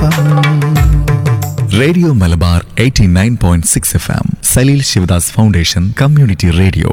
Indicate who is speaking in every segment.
Speaker 1: radio Malabar 89.6 F M Saleel Shivadas foundation community radio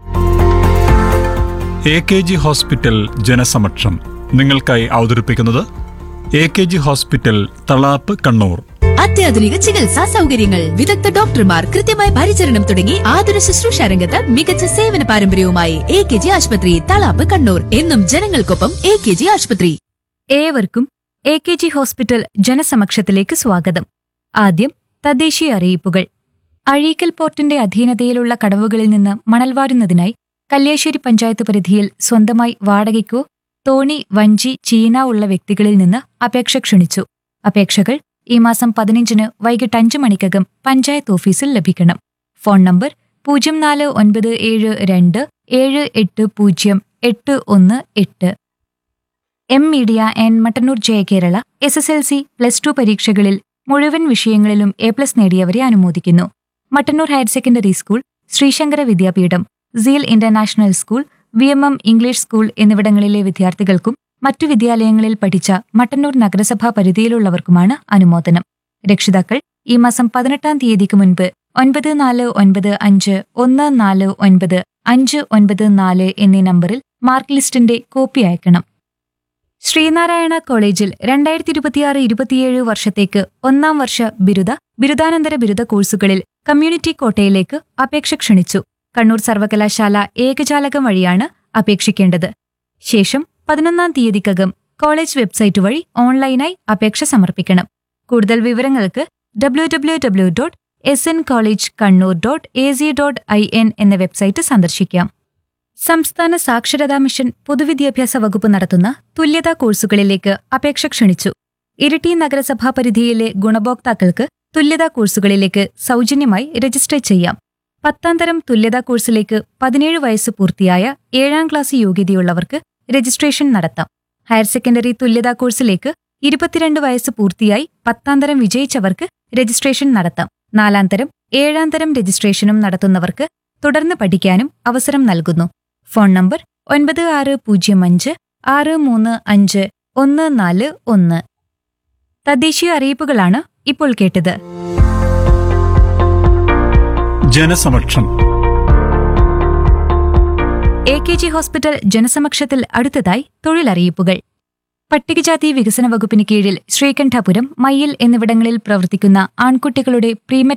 Speaker 2: A K G hospital ജനസമക്ഷം നിങ്ങൾക്കായി അവതരിപ്പിക്കുന്നത് A K G hospital Thalap Kannur
Speaker 3: അത്യാധുനിക ചികിത്സാ സൗകര്യങ്ങൾ വിദഗ്ധ ഡോക്ടർമാർ കൃത്യമായ പരിചരണം തുടങ്ങി ആതുര ശുശ്രൂഷ രംഗത്ത് മികച്ച സേവന പാരമ്പര്യവുമായി എ കെ ജി ആശുപത്രി തളാപ്പ് കണ്ണൂർ എന്നും ജനങ്ങൾക്കൊപ്പം എ കെ ജി ആശുപത്രി
Speaker 4: ഏവർക്കും എ കെ ജി ഹോസ്പിറ്റൽ ജനസമക്ഷത്തിലേക്ക് സ്വാഗതം ആദ്യം തദ്ദേശീയ അറിയിപ്പുകൾ അഴീക്കൽ പോർട്ടിന്റെ അധീനതയിലുള്ള കടവുകളിൽ നിന്ന് മണൽ വാരുന്നതിനായി കല്യാശ്ശേരി പഞ്ചായത്ത് പരിധിയിൽ സ്വന്തമായി വാടകയ്ക്കോ തോണി വഞ്ചി ചീന ഉള്ള വ്യക്തികളിൽ നിന്ന് അപേക്ഷ ക്ഷണിച്ചു അപേക്ഷകൾ ഈ മാസം പതിനഞ്ചിന് വൈകിട്ട് അഞ്ച് മണിക്കകം പഞ്ചായത്ത് ഓഫീസിൽ ലഭിക്കണം ഫോൺ നമ്പർ പൂജ്യം നാല് ഒൻപത് ഏഴ് രണ്ട് ഏഴ് എട്ട് പൂജ്യം എട്ട് ഒന്ന് എട്ട് M media and Mattannur Jaya Kerala S S L C plus two പരീക്ഷകളിൽ മുഴുവൻ വിഷയങ്ങളിലും എ പ്ലസ് നേടിയവരെ അനുമോദിക്കുന്നു Mattannur higher secondary school Sreesankara Vidyapeetham seal international school V M M English school എന്നിവിടങ്ങളിലെ വിദ്യാർത്ഥികൾക്കും മറ്റു വിദ്യാലയങ്ങളിൽ പഠിച്ച മട്ടന്നൂർ നഗരസഭാ പരിധിയിലുള്ളവർക്കുമാണ് അനുമോദനം രക്ഷിതാക്കൾ ഈ മാസം പതിനെട്ടാം തീയതിക്ക് മുൻപ് ഒൻപത് നാല് ഒൻപത് അഞ്ച് ഒന്ന് നാല് ഒൻപത് അഞ്ച് ഒൻപത് നാല് എന്നീ നമ്പറിൽ മാർക്ക് ലിസ്റ്റിന്റെ കോപ്പി അയക്കണം ശ്രീനാരായണ കോളേജിൽ രണ്ടായിരത്തി ഇരുപത്തിയാറ് ഇരുപത്തിയേഴ് വർഷത്തേക്ക് ഒന്നാം വർഷ ബിരുദ ബിരുദാനന്തര ബിരുദ കോഴ്സുകളിൽ കമ്മ്യൂണിറ്റി കോട്ടയിലേക്ക് അപേക്ഷ ക്ഷണിച്ചു കണ്ണൂർ സർവകലാശാല ഏകജാലകം വഴിയാണ് അപേക്ഷിക്കേണ്ടത് ശേഷം പതിനൊന്നാം തീയതിക്കകം കോളേജ് വെബ്സൈറ്റ് വഴി ഓൺലൈനായി അപേക്ഷ സമർപ്പിക്കണം കൂടുതൽ വിവരങ്ങൾക്ക് W W W dot S N college Kannur dot A C dot I N എന്ന വെബ്സൈറ്റ് സന്ദർശിക്കാം സംസ്ഥാന സാക്ഷരതാ മിഷൻ പൊതുവിദ്യാഭ്യാസ വകുപ്പ് നടത്തുന്ന തുല്യതാ കോഴ്സുകളിലേക്ക് അപേക്ഷ ക്ഷണിച്ചു ഇരിട്ടി നഗരസഭാ പരിധിയിലെ ഗുണഭോക്താക്കൾക്ക് തുല്യതാ കോഴ്സുകളിലേക്ക് സൗജന്യമായി രജിസ്റ്റർ ചെയ്യാം പത്താം തരം തുല്യതാ കോഴ്സിലേക്ക് പതിനേഴ് വയസ്സ് പൂർത്തിയായ ഏഴാം ക്ലാസ് യോഗ്യതയുള്ളവർക്ക് രജിസ്ട്രേഷൻ നടത്താം ഹയർ സെക്കൻഡറി തുല്യതാ കോഴ്സിലേക്ക് ഇരുപത്തിരണ്ട് വയസ്സ് പൂർത്തിയായി പത്താം തരം വിജയിച്ചവർക്ക് രജിസ്ട്രേഷൻ നടത്താം നാലാം തരം ഏഴാം തരം രജിസ്ട്രേഷനും നടത്തുന്നവർക്ക് തുടർന്ന് പഠിക്കാനും അവസരം നൽകുന്നു ഫോൺ നമ്പർ ഒൻപത് ആറ് പൂജ്യം അഞ്ച് ആറ് മൂന്ന് അഞ്ച് ഒന്ന് നാല് ഒന്ന് തദ്ദേശീയ അറിയിപ്പുകളാണ് ഇപ്പോൾ കേട്ടത്
Speaker 2: ജനസമക്ഷം
Speaker 4: എ കെ ജി ഹോസ്പിറ്റൽ ജനസമക്ഷത്തിൽ അടുത്തതായി തൊഴിലറിയിപ്പുകൾ പട്ടികജാതി വികസന വകുപ്പിന് കീഴിൽ ശ്രീകണ്ഠാപുരം മയ്യിൽ എന്നിവിടങ്ങളിൽ പ്രവർത്തിക്കുന്ന ആൺകുട്ടികളുടെ പ്രീമെറ്റ്